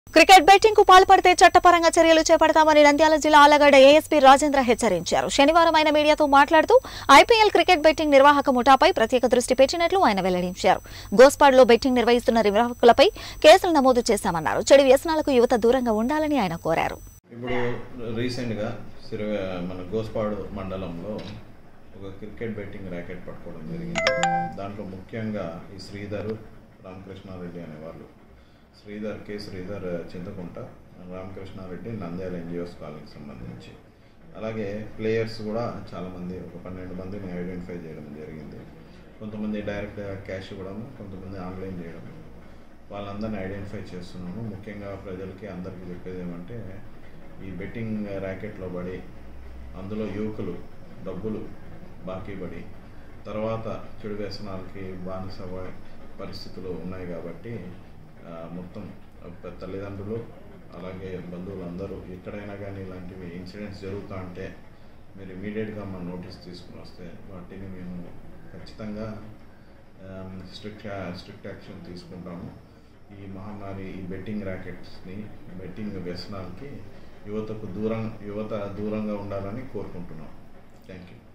cricket betting కు పాల్పడితే చట్టపరంగా చర్యలు చేపడతామని నంద్యాల జిల్లా ఆలగడ్డ ఏఎస్పీ రాజేంద్ర హెచ్చరించారు శనివారం ఆయన మీడియాతో మాట్లాడుతూ ఐపీఎల్ క్రికెట్ బెట్టింగ్ నిర్వాహక ముఠాపై ప్రత్యేక దృష్టి పెట్టినట్లు ఆయన వెల్లడించారు గోస్పాడ్లో బెట్టింగ్ నిర్వహిస్తున్న నిర్వాహకులపై కేసులు నమోదు చేశామన్నారు చెడు వ్యసనాలకు యువత దూరంగా ఉండాలని ఆయన కోరారు ఇప్పుడు రీసెంట్గా సిరి మన గోస్పాడు మండలంలో ఒక క్రికెట్ బెట్టింగ్ ర్యాకెట్ పట్టుకోవడం జరిగింది దాంట్లో ముఖ్యంగా ఈ శ్రీధర్ రామకృష్ణారెడ్డి అనేవాళ్ళు శ్రీధర్ కె శ్రీధర్ చింతకుంట రామకృష్ణారెడ్డి నంద్యాల ఎన్జిఓస్ కాలనీకి సంబంధించి అలాగే ప్లేయర్స్ కూడా చాలామంది ఒక పన్నెండు మందిని ఐడెంటిఫై చేయడం జరిగింది కొంతమంది డైరెక్ట్ క్యాష్ ఇవ్వడం కొంతమంది ఆన్లైన్ చేయడం వాళ్ళందరిని ఐడెంటిఫై చేస్తున్నాము ముఖ్యంగా ప్రజలకి అందరికీ చెప్పేది ఏమంటే ఈ బెట్టింగ్ ర్యాకెట్లో పడి అందులో యువకులు డబ్బులు బాకీ పడి తర్వాత చెడు వ్యసనాలకి బానిస అవ్వే పరిస్థితులు ఉన్నాయి కాబట్టి ఆ, మొత్తం ప- తల్లిదండ్రులు అలాగే బంధువులు అందరూ ఎక్కడైనా కానీ ఇలాంటివి ఇన్సిడెంట్స్ జరుగుతూ ఉంటే మీరు ఇమీడియట్గా మన నోటీస్ తీసుకుని వస్తే వాటిని మేము ఖచ్చితంగా స్ట్రిక్ట్ స్ట్రిక్ట్ యాక్షన్ తీసుకుంటాము ఈ మహమ్మారి ఈ బెట్టింగ్ ర్యాకెట్స్ని బెట్టింగ్ వ్యసనాలకి యువతకు దూరం యువత దూరంగా ఉండాలని కోరుకుంటున్నాం థ్యాంక్ యూ